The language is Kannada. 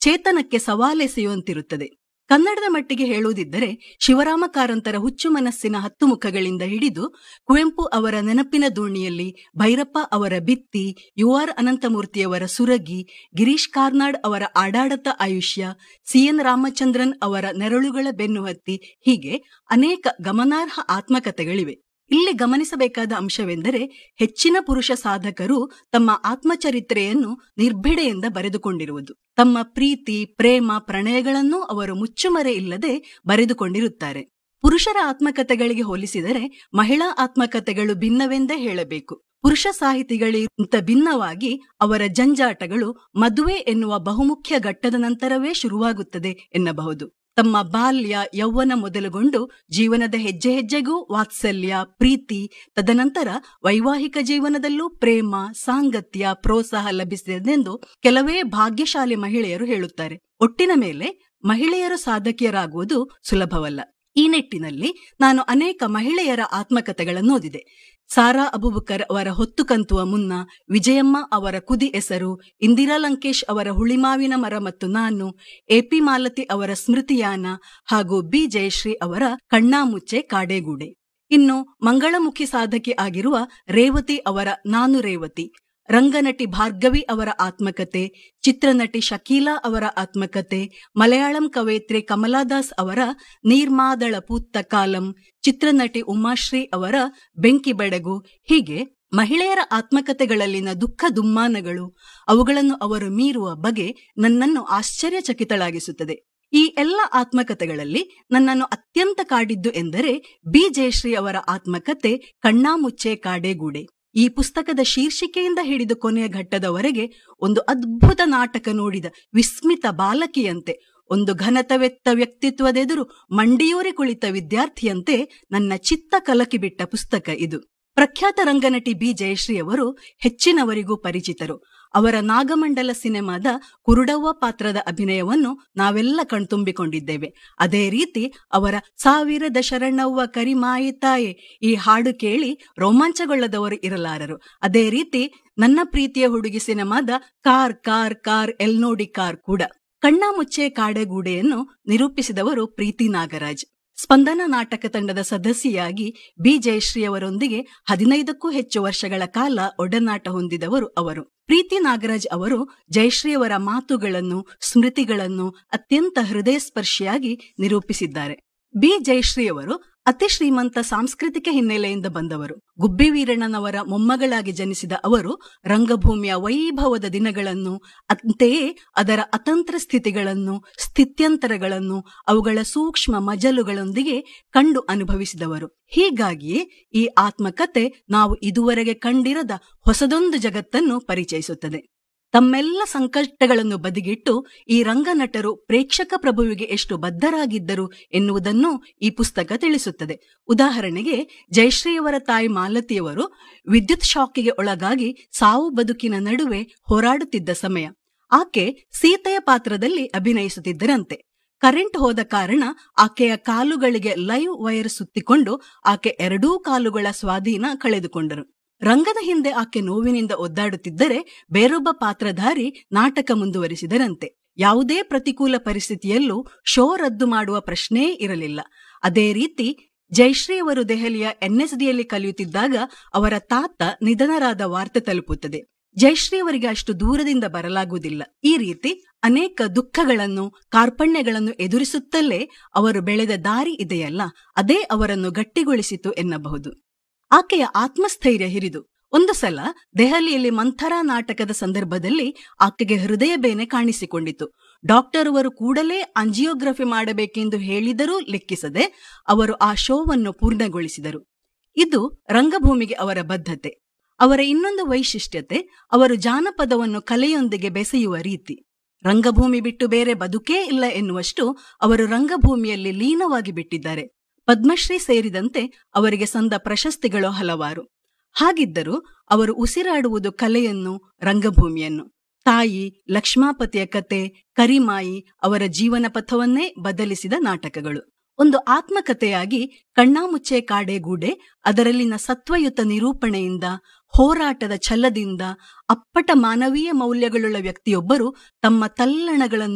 ಚೇತನಕ್ಕೆ ಸವಾಲೆಸೆಯುವಂತಿರುತ್ತದೆ ಕನ್ನಡದ ಮಟ್ಟಿಗೆ ಹೇಳುವುದಿದ್ದರೆ ಶಿವರಾಮ ಕಾರಂತರ ಹುಚ್ಚು ಮನಸ್ಸಿನ ಹತ್ತು ಮುಖಗಳಿಂದ ಹಿಡಿದು ಕುವೆಂಪು ಅವರ ನೆನಪಿನ ದೋಣಿಯಲ್ಲಿ ಭೈರಪ್ಪ ಅವರ ಬಿತ್ತಿ ಯು ಆರ್ ಅನಂತಮೂರ್ತಿಯವರ ಸುರಗಿ ಗಿರೀಶ್ ಕಾರ್ನಾಡ್ ಅವರ ಆಡಾಡತ ಆಯುಷ್ಯ ಸಿಎನ್ ರಾಮಚಂದ್ರನ್ ಅವರ ನೆರಳುಗಳ ಬೆನ್ನುಹತ್ತಿ ಹೀಗೆ ಅನೇಕ ಗಮನಾರ್ಹ ಆತ್ಮಕಥೆಗಳಿವೆ ಇಲ್ಲಿ ಗಮನಿಸಬೇಕಾದ ಅಂಶವೆಂದರೆ ಹೆಚ್ಚಿನ ಪುರುಷ ಸಾಧಕರು ತಮ್ಮ ಆತ್ಮಚರಿತ್ರೆಯನ್ನು ನಿರ್ಭಿಡೆಯಿಂದ ಬರೆದುಕೊಂಡಿರುವುದು ತಮ್ಮ ಪ್ರೀತಿ ಪ್ರೇಮ ಪ್ರಣಯಗಳನ್ನೂ ಅವರು ಮುಚ್ಚುಮರೆ ಇಲ್ಲದೆ ಬರೆದುಕೊಂಡಿರುತ್ತಾರೆ ಪುರುಷರ ಆತ್ಮಕಥೆಗಳಿಗೆ ಹೋಲಿಸಿದರೆ ಮಹಿಳಾ ಆತ್ಮಕಥೆಗಳು ಭಿನ್ನವೆಂದೇ ಹೇಳಬೇಕು ಪುರುಷ ಸಾಹಿತಿಗಳಿಗಿಂತ ಭಿನ್ನವಾಗಿ ಅವರ ಜಂಜಾಟಗಳು ಮದುವೆ ಎನ್ನುವ ಬಹುಮುಖ್ಯ ಘಟ್ಟದ ನಂತರವೇ ಶುರುವಾಗುತ್ತದೆ ಎನ್ನಬಹುದು ತಮ್ಮ ಬಾಲ್ಯ ಯೌವನ ಮೊದಲುಗೊಂಡು ಜೀವನದ ಹೆಜ್ಜೆ ಹೆಜ್ಜೆಗೂ ವಾತ್ಸಲ್ಯ ಪ್ರೀತಿ ತದನಂತರ ವೈವಾಹಿಕ ಜೀವನದಲ್ಲೂ ಪ್ರೇಮ ಸಾಂಗತ್ಯ ಪ್ರೋತ್ಸಾಹ ಲಭಿಸಿದೆಂದು ಕೆಲವೇ ಭಾಗ್ಯಶಾಲಿ ಮಹಿಳೆಯರು ಹೇಳುತ್ತಾರೆ ಒಟ್ಟಿನ ಮೇಲೆ ಮಹಿಳೆಯರು ಸಾಧಕಿಯರಾಗುವುದು ಸುಲಭವಲ್ಲ ಈ ನಿಟ್ಟಿನಲ್ಲಿ ನಾನು ಅನೇಕ ಮಹಿಳೆಯರ ಆತ್ಮಕಥೆಗಳನ್ನು ಓದಿದೆ ಸಾರಾ ಅಬುಬಕರ್ ಅವರ ಹೊತ್ತು ಕಂತುವ ಮುನ್ನ ವಿಜಯಮ್ಮ ಅವರ ಕುದಿ ಹೆಸರು ಇಂದಿರಾ ಲಂಕೇಶ್ ಅವರ ಹುಳಿಮಾವಿನ ಮರ ಮತ್ತು ನಾನು ಎಪಿ ಮಾಲತಿ ಅವರ ಸ್ಮೃತಿಯಾನ ಹಾಗೂ ಬಿ ಜಯಶ್ರೀ ಅವರ ಕಣ್ಣಾಮುಚ್ಚೆ ಕಾಡೇಗೂಡೆ ಇನ್ನು ಮಂಗಳಮುಖಿ ಸಾಧಕಿ ಆಗಿರುವ ರೇವತಿ ಅವರ ನಾನು ರೇವತಿ ರಂಗನಟಿ ಭಾರ್ಗವಿ ಅವರ ಆತ್ಮಕತೆ ಚಿತ್ರನಟಿ ಶಕೀಲಾ ಅವರ ಆತ್ಮಕತೆ ಮಲಯಾಳಂ ಕವಯಿತ್ರಿ ಕಮಲಾದಾಸ್ ಅವರ ನೀರ್ಮಾದಳ ಪೂತ್ತ ಕಾಲಂ ಚಿತ್ರನಟಿ ಉಮಾಶ್ರೀ ಅವರ ಬೆಂಕಿ ಬೆಡಗು ಹೀಗೆ ಮಹಿಳೆಯರ ಆತ್ಮಕತೆಗಳಲ್ಲಿನ ದುಃಖ ದುಮ್ಮಾನಗಳು ಅವುಗಳನ್ನು ಅವರು ಮೀರುವ ಬಗೆ ನನ್ನನ್ನು ಆಶ್ಚರ್ಯಚಕಿತಳಾಗಿಸುತ್ತದೆ ಈ ಎಲ್ಲ ಆತ್ಮಕತೆಗಳಲ್ಲಿ ನನ್ನನ್ನು ಅತ್ಯಂತ ಕಾಡಿದ್ದು ಎಂದರೆ ಬಿ ಜಯಶ್ರೀ ಅವರ ಆತ್ಮಕತೆ ಕಣ್ಣಾಮುಚ್ಚೆ ಕಾಡೇಗೂಡೆ ಈ ಪುಸ್ತಕದ ಶೀರ್ಷಿಕೆಯಿಂದ ಹಿಡಿದು ಕೊನೆಯ ಘಟ್ಟದವರೆಗೆ ಒಂದು ಅದ್ಭುತ ನಾಟಕ ನೋಡಿದ ವಿಸ್ಮಿತ ಬಾಲಕಿಯಂತೆ ಒಂದು ಘನತವೆತ್ತ ವ್ಯಕ್ತಿತ್ವದೆದುರು ಮಂಡಿಯೂರಿ ಕುಳಿತ ವಿದ್ಯಾರ್ಥಿಯಂತೆ ನನ್ನ ಚಿತ್ತ ಕಲಕಿಬಿಟ್ಟ ಪುಸ್ತಕ ಇದು ಪ್ರಖ್ಯಾತ ರಂಗನಟಿ ಬಿ ಜಯಶ್ರೀ ಅವರು ಹೆಚ್ಚಿನವರಿಗೂ ಪರಿಚಿತರು ಅವರ ನಾಗಮಂಡಲ ಸಿನಿಮಾದ ಕುರುಡವ್ವ ಪಾತ್ರದ ಅಭಿನಯವನ್ನು ನಾವೆಲ್ಲ ಕಣ್ತುಂಬಿಕೊಂಡಿದ್ದೇವೆ ಅದೇ ರೀತಿ ಅವರ ಸಾವಿರದ ಶರಣವ್ವ ಕರಿಮಾಯಿ ತಾಯೆ ಈ ಹಾಡು ಕೇಳಿ ರೋಮಾಂಚಗೊಳ್ಳದವರು ಇರಲಾರರು ಅದೇ ರೀತಿ ನನ್ನ ಪ್ರೀತಿಯ ಹುಡುಗಿ ಸಿನಿಮಾದ ಕಾರ್ ಕಾರ್ ಕಾರ್ ಎಲ್ ನೋಡಿ ಕಾರ್ ಕೂಡ ಕಣ್ಣಾಮುಚ್ಚೆ ಕಾಡೆಗೂಡೆಯನ್ನು ನಿರೂಪಿಸಿದವರು ಪ್ರೀತಿ ನಾಗರಾಜ್ ಸ್ಪಂದನ ನಾಟಕ ತಂಡದ ಸದಸ್ಯೆಯಾಗಿ ಬಿ ಜಯಶ್ರೀ ಅವರೊಂದಿಗೆ ಹದಿನೈದಕ್ಕೂ ಹೆಚ್ಚು ವರ್ಷಗಳ ಕಾಲ ಒಡನಾಟ ಹೊಂದಿದವರು ಅವರು ಪ್ರೀತಿ ನಾಗರಾಜ್ ಅವರು ಜಯಶ್ರೀ ಅವರ ಮಾತುಗಳನ್ನು ಸ್ಮೃತಿಗಳನ್ನು ಅತ್ಯಂತ ಹೃದಯ ಸ್ಪರ್ಶಿಯಾಗಿ ನಿರೂಪಿಸಿದ್ದಾರೆ ಬಿ ಜಯಶ್ರೀ ಅವರು ಅತಿ ಶ್ರೀಮಂತ ಸಾಂಸ್ಕೃತಿಕ ಹಿನ್ನೆಲೆಯಿಂದ ಬಂದವರು ಗುಬ್ಬಿ ವೀರಣ್ಣನವರ ಮೊಮ್ಮಗಳಾಗಿ ಜನಿಸಿದ ಅವರು ರಂಗಭೂಮಿಯ ವೈಭವದ ದಿನಗಳನ್ನು ಅಂತೆಯೇ ಅದರ ಅತಂತ್ರ ಸ್ಥಿತಿಗಳನ್ನು ಸ್ಥಿತ್ಯಂತರಗಳನ್ನು ಅವುಗಳ ಸೂಕ್ಷ್ಮ ಮಜಲುಗಳೊಂದಿಗೆ ಕಂಡು ಅನುಭವಿಸಿದವರು ಹೀಗಾಗಿಯೇ ಈ ಆತ್ಮಕತೆ ನಾವು ಇದುವರೆಗೆ ಕಂಡಿರದ ಹೊಸದೊಂದು ಜಗತ್ತನ್ನು ಪರಿಚಯಿಸುತ್ತದೆ ತಮ್ಮೆಲ್ಲ ಸಂಕಷ್ಟಗಳನ್ನು ಬದಿಗಿಟ್ಟು ಈ ರಂಗನಟರು ಪ್ರೇಕ್ಷಕ ಪ್ರಭುವಿಗೆ ಎಷ್ಟು ಬದ್ಧರಾಗಿದ್ದರು ಎನ್ನುವುದನ್ನು ಈ ಪುಸ್ತಕ ತಿಳಿಸುತ್ತದೆ ಉದಾಹರಣೆಗೆ ಜಯಶ್ರೀಯವರ ತಾಯಿ ಮಾಲತಿಯವರು ವಿದ್ಯುತ್ ಶಾಕಿಗೆ ಒಳಗಾಗಿ ಸಾವು ಬದುಕಿನ ನಡುವೆ ಹೋರಾಡುತ್ತಿದ್ದ ಸಮಯ ಆಕೆ ಸೀತೆಯ ಪಾತ್ರದಲ್ಲಿ ಅಭಿನಯಿಸುತ್ತಿದ್ದರಂತೆ ಕರೆಂಟ್ ಹೋದ ಕಾರಣ ಆಕೆಯ ಕಾಲುಗಳಿಗೆ ಲೈವ್ ವೈರ್ ಸುತ್ತಿಕೊಂಡು ಆಕೆ ಎರಡೂ ಕಾಲುಗಳ ಸ್ವಾಧೀನ ಕಳೆದುಕೊಂಡರು ರಂಗದ ಹಿಂದೆ ಆಕೆ ನೋವಿನಿಂದ ಒದ್ದಾಡುತ್ತಿದ್ದರೆ ಬೇರೊಬ್ಬ ಪಾತ್ರಧಾರಿ ನಾಟಕ ಮುಂದುವರಿಸಿದರಂತೆ ಯಾವುದೇ ಪ್ರತಿಕೂಲ ಪರಿಸ್ಥಿತಿಯಲ್ಲೂ ಶೋ ರದ್ದು ಮಾಡುವ ಪ್ರಶ್ನೆಯೇ ಇರಲಿಲ್ಲ ಅದೇ ರೀತಿ ಜಯಶ್ರೀ ಅವರು ದೆಹಲಿಯ ಎನ್ಎಸ್ಡಿಯಲ್ಲಿ ಕಲಿಯುತ್ತಿದ್ದಾಗ ಅವರ ತಾತ ನಿಧನರಾದ ವಾರ್ತೆ ತಲುಪುತ್ತದೆ ಜಯಶ್ರೀ ಅವರಿಗೆ ಅಷ್ಟು ದೂರದಿಂದ ಬರಲಾಗುವುದಿಲ್ಲ ಈ ರೀತಿ ಅನೇಕ ದುಃಖಗಳನ್ನು ಕಾರ್ಪಣ್ಯಗಳನ್ನು ಎದುರಿಸುತ್ತಲೇ ಅವರು ಬೆಳೆದ ದಾರಿ ಇದೆಯಲ್ಲ ಅದೇ ಅವರನ್ನು ಗಟ್ಟಿಗೊಳಿಸಿತು ಎನ್ನಬಹುದು ಆಕೆಯ ಆತ್ಮಸ್ಥೈರ್ಯ ಹಿರಿದು ಒಂದು ಸಲ ದೆಹಲಿಯಲ್ಲಿ ಮಂಥರಾ ನಾಟಕದ ಸಂದರ್ಭದಲ್ಲಿ ಆಕೆಗೆ ಹೃದಯ ಬೇನೆ ಕಾಣಿಸಿಕೊಂಡಿತು ಡಾಕ್ಟರ್ ಅವರು ಕೂಡಲೇ ಅಂಜಿಯೋಗ್ರಫಿ ಮಾಡಬೇಕೆಂದು ಹೇಳಿದರೂ ಲೆಕ್ಕಿಸದೆ ಅವರು ಆ ಶೋವನ್ನು ಪೂರ್ಣಗೊಳಿಸಿದರು ಇದು ರಂಗಭೂಮಿಗೆ ಅವರ ಬದ್ಧತೆ ಅವರ ಇನ್ನೊಂದು ವೈಶಿಷ್ಟ್ಯತೆ ಅವರು ಜಾನಪದವನ್ನು ಕಲೆಯೊಂದಿಗೆ ಬೆಸೆಯುವ ರೀತಿ ರಂಗಭೂಮಿ ಬಿಟ್ಟು ಬೇರೆ ಬದುಕೇ ಇಲ್ಲ ಎನ್ನುವಷ್ಟು ಅವರು ರಂಗಭೂಮಿಯಲ್ಲಿ ಲೀನವಾಗಿ ಬಿಟ್ಟಿದ್ದಾರೆ ಪದ್ಮಶ್ರೀ ಸೇರಿದಂತೆ ಅವರಿಗೆ ಸಂದ ಪ್ರಶಸ್ತಿಗಳು ಹಲವಾರು ಹಾಗಿದ್ದರೂ ಅವರು ಉಸಿರಾಡುವುದು ಕಲೆಯನ್ನು ರಂಗಭೂಮಿಯನ್ನು ತಾಯಿ ಲಕ್ಷ್ಮಾಪತಿಯ ಕತೆ ಕರಿಮಾಯಿ ಅವರ ಜೀವನ ಪಥವನ್ನೇ ಬದಲಿಸಿದ ನಾಟಕಗಳು ಒಂದು ಆತ್ಮಕಥೆಯಾಗಿ ಕಣ್ಣಾಮುಚ್ಚೆ ಕಾಡೆಗೂಡೆ ಅದರಲ್ಲಿನ ಸತ್ವಯುತ ನಿರೂಪಣೆಯಿಂದ ಹೋರಾಟದ ಛಲದಿಂದ ಅಪ್ಪಟ ಮಾನವೀಯ ಮೌಲ್ಯಗಳುಳ್ಳ ವ್ಯಕ್ತಿಯೊಬ್ಬರು ತಮ್ಮ ತಲ್ಲಣಗಳನ್ನು